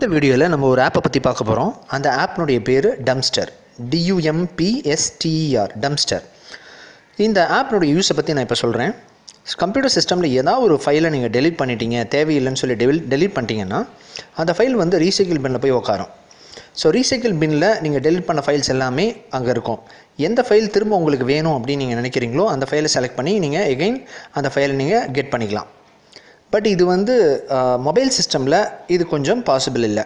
வீடியோவில் நம்ம ஒரு ஆப்பை பற்றி பார்க்க போகிறோம் அந்த ஆப்னுடைய பேர் டம்ஸ்டர் டியூஎம்பிஎஸ்டிஇஆர் டம்ஸ்டர் இந்த ஆப்னுடைய யூஸை பற்றி நான் இப்போ சொல்கிறேன் கம்ப்யூட்டர் சிஸ்டமில் ஏதாவது ஒரு ஃபைலை நீங்கள் டெலீட் பண்ணிட்டீங்க தேவையில்லைன்னு சொல்லி டெலிட் டெலீட் பண்ணிட்டீங்கன்னா அந்த ஃபைல் வந்து ரீசைக்கிள் பின்னில் போய் உட்காரும் ஸோ ரீசைக்கிள் பின்னில் நீங்கள் டெலிட் பண்ண ஃபைல்ஸ் எல்லாமே அங்கே இருக்கும் எந்த ஃபைல் திரும்ப உங்களுக்கு வேணும் அப்படின்னு நீங்கள் நினைக்கிறீங்களோ அந்த ஃபைலை செலக்ட் பண்ணி நீங்கள் எகெயின் அந்த ஃபைலை நீங்கள் கெட் பண்ணிக்கலாம் பட் இது வந்து மொபைல் சிஸ்டமில் இது கொஞ்சம் பாசிபிள் இல்லை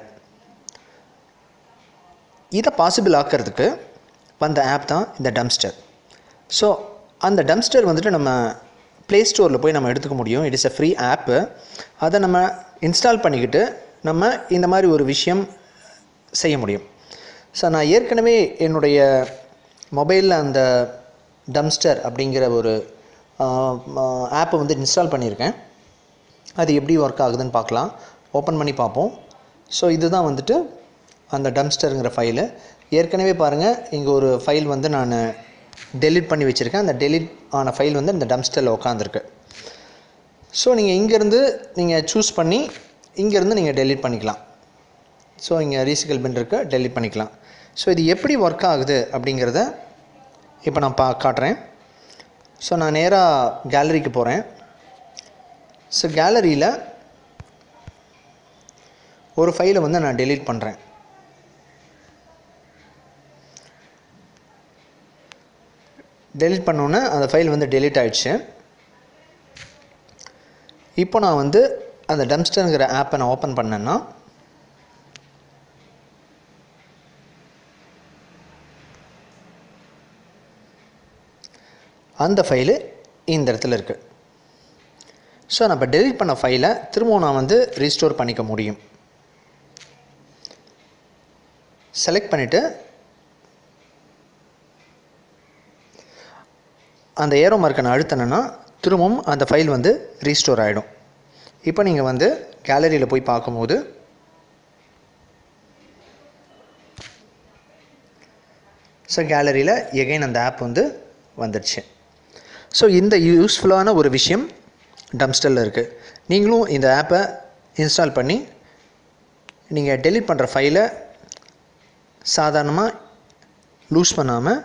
இதை பாசிபிள் ஆக்கிறதுக்கு வந்த ஆப் தான் இந்த டம்ஸ்டர் ஸோ அந்த டம்ஸ்டர் வந்துட்டு நம்ம ப்ளே ஸ்டோரில் போய் நம்ம எடுத்துக்க முடியும் it is a free app அதை நம்ம இன்ஸ்டால் பண்ணிக்கிட்டு நம்ம இந்த மாதிரி ஒரு விஷயம் செய்ய முடியும் ஸோ நான் ஏற்கனவே என்னுடைய மொபைலில் அந்த டம்ஸ்டர் அப்படிங்கிற ஒரு ஆப்பை வந்து இன்ஸ்டால் பண்ணியிருக்கேன் அது எப்படி ஒர்க் ஆகுதுன்னு பார்க்கலாம் ஓப்பன் பண்ணி பார்ப்போம் ஸோ இதுதான் வந்துட்டு அந்த டம்ஸ்டருங்கிற ஃபைலு ஏற்கனவே பாருங்கள் இங்கே ஒரு ஃபைல் வந்து நான் டெலிட் பண்ணி வச்சுருக்கேன் அந்த டெலிட் ஆன ஃபைல் வந்து இந்த டம்ஸ்டரில் உட்காந்துருக்கு ஸோ நீங்கள் இங்கேருந்து நீங்கள் சூஸ் பண்ணி இங்கேருந்து நீங்கள் டெலிட் பண்ணிக்கலாம் ஸோ இங்கே ரீசைக்கிள் பின் இருக்கு டெலிட் பண்ணிக்கலாம் ஸோ இது எப்படி ஒர்க் ஆகுது அப்படிங்கிறத இப்போ நான் பா காட்டுறேன் ஸோ நான் நேராக கேலரிக்கு போகிறேன் ஸோ கேலரியில் ஒரு ஃபைலை வந்து நான் டெலீட் பண்ணுறேன் டெலிட் பண்ணோன்னே அந்த ஃபைல் வந்து டெலீட் ஆயிடுச்சு இப்போ நான் வந்து அந்த டம்ஸ்டருங்கிற ஆப்பை நான் ஓப்பன் பண்ணேன்னா அந்த ஃபைலு இந்த இடத்துல இருக்குது ஸோ நான் இப்போ டெலிட் பண்ண ஃபைலை திரும்பவும் நான் வந்து ரீஸ்டோர் பண்ணிக்க முடியும் செலக்ட் பண்ணிவிட்டு அந்த ஏரோ மார்க்கை நான் அழுத்தினேன்னா திரும்பவும் அந்த ஃபைல் வந்து ரீஸ்டோர் ஆகிடும் இப்போ நீங்கள் வந்து கேலரியில் போய் பார்க்கும்போது ஸோ கேலரியில் எகைன் அந்த ஆப் வந்து வந்துடுச்சு ஸோ இந்த யூஸ்ஃபுல்லான ஒரு விஷயம் டம்ஸ்டரில் இருக்குது நீங்களும் இந்த ஆப்பை இன்ஸ்டால் பண்ணி நீங்கள் டெலிட் பண்ணுற ஃபைலை சாதாரணமாக லூஸ் பண்ணாமல்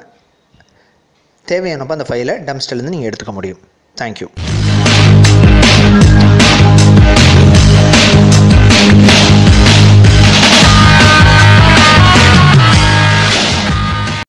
தேவையானப்போ அந்த ஃபைலை டம்ஸ்டர்லேருந்து நீங்கள் எடுத்துக்க முடியும் தேங்க்யூ